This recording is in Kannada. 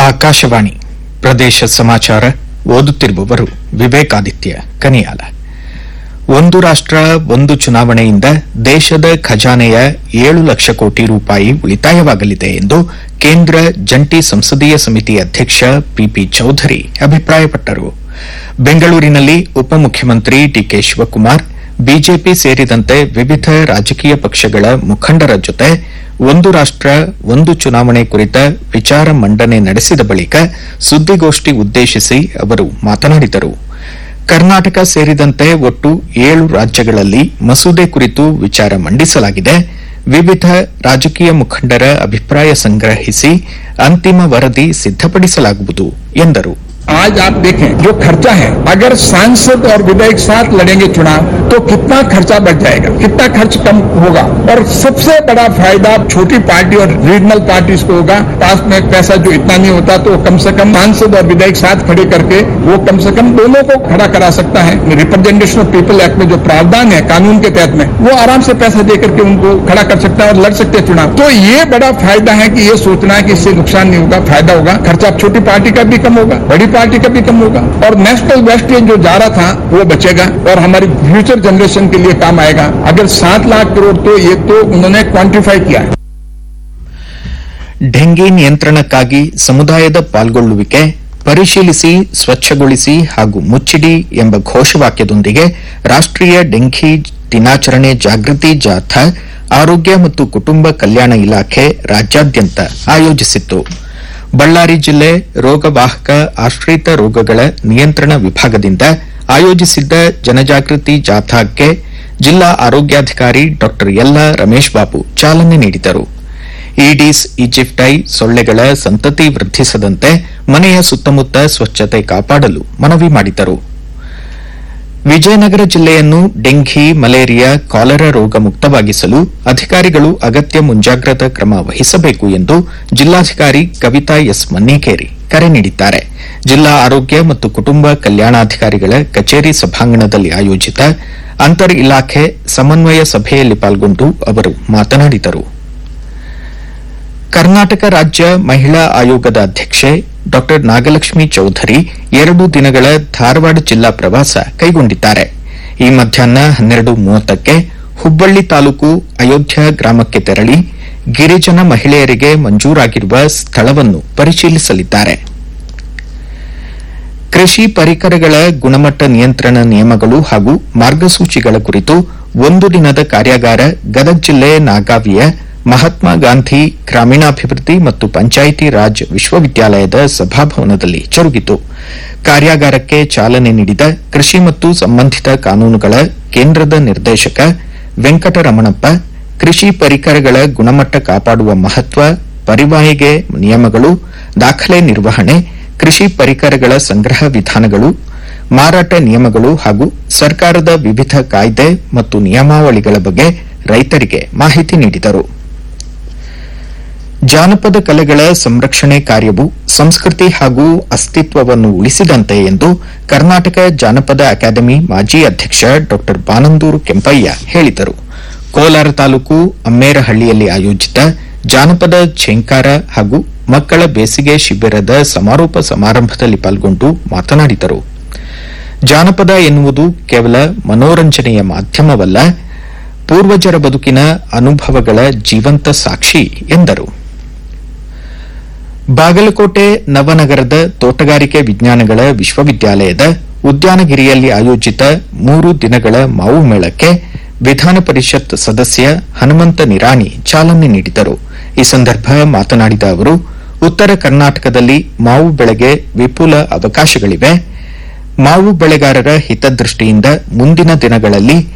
ಆಕಾಶವಾಣಿ ಪ್ರದೇಶ ಸಮಾಚಾರ ಓದುತ್ತಿರುವವರು ವಿವೇಕಾದಿತ್ಯ ಕನಿಯಾಲ ಒಂದು ರಾಷ್ಟ್ರ ಒಂದು ಚುನಾವಣೆಯಿಂದ ದೇಶದ ಖಜಾನೆಯ ಏಳು ಲಕ್ಷ ಕೋಟಿ ರೂಪಾಯಿ ಉಳಿತಾಯವಾಗಲಿದೆ ಎಂದು ಕೇಂದ್ರ ಜಂಟಿ ಸಂಸದೀಯ ಸಮಿತಿ ಅಧ್ಯಕ್ಷ ಪಿಪಿ ಚೌಧರಿ ಅಭಿಪ್ರಾಯಪಟ್ಟರು ಬೆಂಗಳೂರಿನಲ್ಲಿ ಉಪಮುಖ್ಯಮಂತ್ರಿ ಡಿಕೆ ಶಿವಕುಮಾರ್ ಬಿಜೆಪಿ ಸೇರಿದಂತೆ ವಿವಿಧ ರಾಜಕೀಯ ಪಕ್ಷಗಳ ಮುಖಂಡರ ಜೊತೆ ಒಂದು ರಾಷ್ಟ್ರ ಒಂದು ಚುನಾವಣೆ ಕುರಿತ ವಿಚಾರ ಮಂಡನೆ ನಡೆಸಿದ ಬಳಿಕ ಸುದ್ದಿಗೋಷ್ಠಿ ಉದ್ದೇಶಿಸಿ ಅವರು ಮಾತನಾಡಿದರು ಕರ್ನಾಟಕ ಸೇರಿದಂತೆ ಒಟ್ಟು ಏಳು ರಾಜ್ಯಗಳಲ್ಲಿ ಮಸೂದೆ ಕುರಿತು ವಿಚಾರ ಮಂಡಿಸಲಾಗಿದೆ ವಿವಿಧ ರಾಜಕೀಯ ಮುಖಂಡರ ಅಭಿಪ್ರಾಯ ಸಂಗ್ರಹಿಸಿ ಅಂತಿಮ ವರದಿ ಸಿದ್ದಪಡಿಸಲಾಗುವುದು ಎಂದರು आज आप देखें जो खर्चा है अगर सांसद और विधायक साथ लड़ेंगे चुनाव तो कितना खर्चा बढ़ जाएगा कितना खर्च कम होगा और सबसे बड़ा फायदा छोटी पार्टी और रीजनल पार्टीज को होगा पास में पैसा जो इतना नहीं होता तो कम से कम सांसद और विधायक साथ खड़े करके वो कम से कम दोनों को खड़ा करा सकता है रिप्रेजेंटेशन ऑफ पीपल एक्ट में जो प्रावधान है कानून के तहत में वो आराम से पैसा दे करके उनको खड़ा कर सकता है और लड़ सकते हैं चुनाव तो ये बड़ा फायदा है कि ये सोचना है कि इससे नुकसान नहीं होगा फायदा होगा खर्चा छोटी पार्टी का भी कम होगा बड़ी पार्टी का भी कम होगा और नेशनल वेस्टेज जो जा रहा था वो बचेगा और हमारी फ्यूचर जनरेशन के लिए काम आएगा अगर सात लाख करोड़ तो ये तो उन्होंने क्वांटिफाई किया है ಡೆಂಗಿ ನಿಯಂತ್ರಣಕ್ಕಾಗಿ ಸಮುದಾಯದ ಪಾಲ್ಗೊಳ್ಳುವಿಕೆ ಪರಿಶೀಲಿಸಿ ಸ್ವಚ್ಛಗೊಳಿಸಿ ಹಾಗೂ ಮುಚ್ಚಿಡಿ ಎಂಬ ಘೋಷವಾಕ್ಯದೊಂದಿಗೆ ರಾಷ್ಟೀಯ ಡೆಂಘಿ ದಿನಾಚರಣೆ ಜಾಗೃತಿ ಜಾಥಾ ಆರೋಗ್ಯ ಮತ್ತು ಕುಟುಂಬ ಕಲ್ಯಾಣ ಇಲಾಖೆ ರಾಜ್ಯಾದ್ಯಂತ ಆಯೋಜಿಸಿತ್ತು ಬಳ್ಳಾರಿ ಜಿಲ್ಲೆ ರೋಗವಾಹಕ ಆಶ್ರಿತ ರೋಗಗಳ ನಿಯಂತ್ರಣ ವಿಭಾಗದಿಂದ ಆಯೋಜಿಸಿದ್ದ ಜನಜಾಗೃತಿ ಜಾಥಾಕ್ಕೆ ಜಿಲ್ಲಾ ಆರೋಗ್ಯಾಧಿಕಾರಿ ಡಾ ಯಲ್ಲ ರಮೇಶ್ ಬಾಬು ಚಾಲನೆ ನೀಡಿದರು ಈಡೀಸ್ ಈಜಿಪ್ಟೈ ಸೊಳ್ಳೆಗಳ ಸಂತತಿ ವೃದ್ಧಿಸದಂತೆ ಮನೆಯ ಸುತ್ತಮುತ್ತ ಸ್ವಚ್ಛತೆ ಕಾಪಾಡಲು ಮನವಿ ಮಾಡಿದರು ವಿಜಯನಗರ ಜಿಲ್ಲೆಯನ್ನು ಡೆಂಘಿ ಮಲೇರಿಯಾ ಕಾಲರಾ ರೋಗ ಮುಕ್ತವಾಗಿಸಲು ಅಧಿಕಾರಿಗಳು ಅಗತ್ಯ ಮುಂಜಾಗ್ರತಾ ಕ್ರಮ ವಹಿಸಬೇಕು ಎಂದು ಜಿಲ್ಲಾಧಿಕಾರಿ ಕವಿತಾ ಎಸ್ ಮನ್ನಿಕೇರಿ ಕರೆ ನೀಡಿದ್ದಾರೆ ಜಿಲ್ಲಾ ಆರೋಗ್ಯ ಮತ್ತು ಕುಟುಂಬ ಕಲ್ಯಾಣಾಧಿಕಾರಿಗಳ ಕಚೇರಿ ಸಭಾಂಗಣದಲ್ಲಿ ಆಯೋಜಿತ ಅಂತರ್ ಇಲಾಖೆ ಸಮನ್ವಯ ಸಭೆಯಲ್ಲಿ ಪಾಲ್ಗೊಂಡು ಅವರು ಮಾತನಾಡಿದರು ಕರ್ನಾಟಕ ರಾಜ್ಯ ಮಹಿಳಾ ಆಯೋಗದ ಅಧ್ಯಕ್ಷೆ ಡಾ ನಾಗಲಕ್ಷ್ಮಿ ಚೌಧರಿ ಎರಡು ದಿನಗಳ ಧಾರವಾಡ ಜಿಲ್ಲಾ ಪ್ರವಾಸ ಕೈಗೊಂಡಿದ್ದಾರೆ ಈ ಮಧ್ಯಾಹ್ನ ಹನ್ನೆರಡು ಮೂವತ್ತಕ್ಕೆ ಹುಬ್ಬಳ್ಳಿ ತಾಲೂಕು ಅಯೋಧ್ಯ ಗ್ರಾಮಕ್ಕೆ ತೆರಳಿ ಗಿರಿಜನ ಮಹಿಳೆಯರಿಗೆ ಮಂಜೂರಾಗಿರುವ ಸ್ಥಳವನ್ನು ಪರಿಶೀಲಿಸಲಿದ್ದಾರೆ ಕೃಷಿ ಪರಿಕರಗಳ ಗುಣಮಟ್ಟ ನಿಯಂತ್ರಣ ನಿಯಮಗಳು ಹಾಗೂ ಮಾರ್ಗಸೂಚಿಗಳ ಕುರಿತು ಒಂದು ದಿನದ ಕಾರ್ಯಾಗಾರ ಗದಗ ಜಿಲ್ಲೆ ನಾಗಾವಿಯ ಮಹಾತ್ಮ ಗಾಂಧಿ ಗ್ರಾಮೀಣಾಭಿವೃದ್ಧಿ ಮತ್ತು ಪಂಚಾಯಿತಿ ರಾಜ್ ವಿಶ್ವವಿದ್ಯಾಲಯದ ಸಭಾಭವನದಲ್ಲಿ ಜರುಗಿತು ಕಾರ್ಯಾಗಾರಕ್ಕೆ ಚಾಲನೆ ನೀಡಿದ ಕೃಷಿ ಮತ್ತು ಸಂಬಂಧಿತ ಕಾನೂನುಗಳ ಕೇಂದ್ರದ ನಿರ್ದೇಶಕ ವೆಂಕಟರಮಣಪ್ಪ ಕೃಷಿ ಪರಿಕರಗಳ ಗುಣಮಟ್ಟ ಕಾಪಾಡುವ ಮಹತ್ವ ಪರಿವಾಹಿಗೆ ನಿಯಮಗಳು ದಾಖಲೆ ನಿರ್ವಹಣೆ ಕೃಷಿ ಪರಿಕರಗಳ ಸಂಗ್ರಹ ವಿಧಾನಗಳು ಮಾರಾಟ ನಿಯಮಗಳು ಹಾಗೂ ಸರ್ಕಾರದ ವಿವಿಧ ಕಾಯ್ದೆ ಮತ್ತು ನಿಯಮಾವಳಿಗಳ ಬಗ್ಗೆ ರೈತರಿಗೆ ಮಾಹಿತಿ ನೀಡಿದರು ಜಾನಪದ ಕಲೆಗಳ ಸಂರಕ್ಷಣೆ ಕಾರ್ಯವು ಸಂಸ್ಕೃತಿ ಹಾಗೂ ಅಸ್ತಿತ್ವವನ್ನು ಉಳಿಸಿದಂತೆ ಎಂದು ಕರ್ನಾಟಕ ಜಾನಪದ ಅಕಾಡೆಮಿ ಮಾಜಿ ಅಧ್ಯಕ್ಷ ಡಾ ಬಾನಂದೂರು ಕೆಂಪಯ್ಯ ಹೇಳಿದರು ಕೋಲಾರ ತಾಲೂಕು ಅಮ್ಮೇರಹಳ್ಳಿಯಲ್ಲಿ ಆಯೋಜಿತ ಜಾನಪದ ಝೇಂಕಾರ ಹಾಗೂ ಮಕ್ಕಳ ಬೇಸಿಗೆ ಶಿಬಿರದ ಸಮಾರೋಪ ಸಮಾರಂಭದಲ್ಲಿ ಪಾಲ್ಗೊಂಡು ಮಾತನಾಡಿದರು ಜಾನಪದ ಎನ್ನುವುದು ಕೇವಲ ಮನೋರಂಜನೆಯ ಮಾಧ್ಯಮವಲ್ಲ ಪೂರ್ವಜರ ಬದುಕಿನ ಅನುಭವಗಳ ಜೀವಂತ ಸಾಕ್ಷಿ ಎಂದರು ಬಾಗಲಕೋಟೆ ನವನಗರದ ತೋಟಗಾರಿಕೆ ವಿಜ್ಞಾನಗಳ ವಿಶ್ವವಿದ್ಯಾಲಯದ ಉದ್ಯಾನಗಿರಿಯಲ್ಲಿ ಆಯೋಜಿತ ಮೂರು ದಿನಗಳ ಮಾವು ಮೇಳಕ್ಕೆ ವಿಧಾನ ಪರಿಷತ್ ಸದಸ್ಯ ಹನುಮಂತ ನಿರಾಣಿ ಚಾಲನೆ ನೀಡಿದರು ಈ ಸಂದರ್ಭ ಮಾತನಾಡಿದ ಅವರು ಉತ್ತರ ಕರ್ನಾಟಕದಲ್ಲಿ ಮಾವು ಬೆಳೆಗೆ ವಿಪುಲ ಅವಕಾಶಗಳಿವೆ ಮಾವು ಬೆಳೆಗಾರರ ಹಿತದೃಷ್ಟಿಯಿಂದ ಮುಂದಿನ ದಿನಗಳಲ್ಲಿ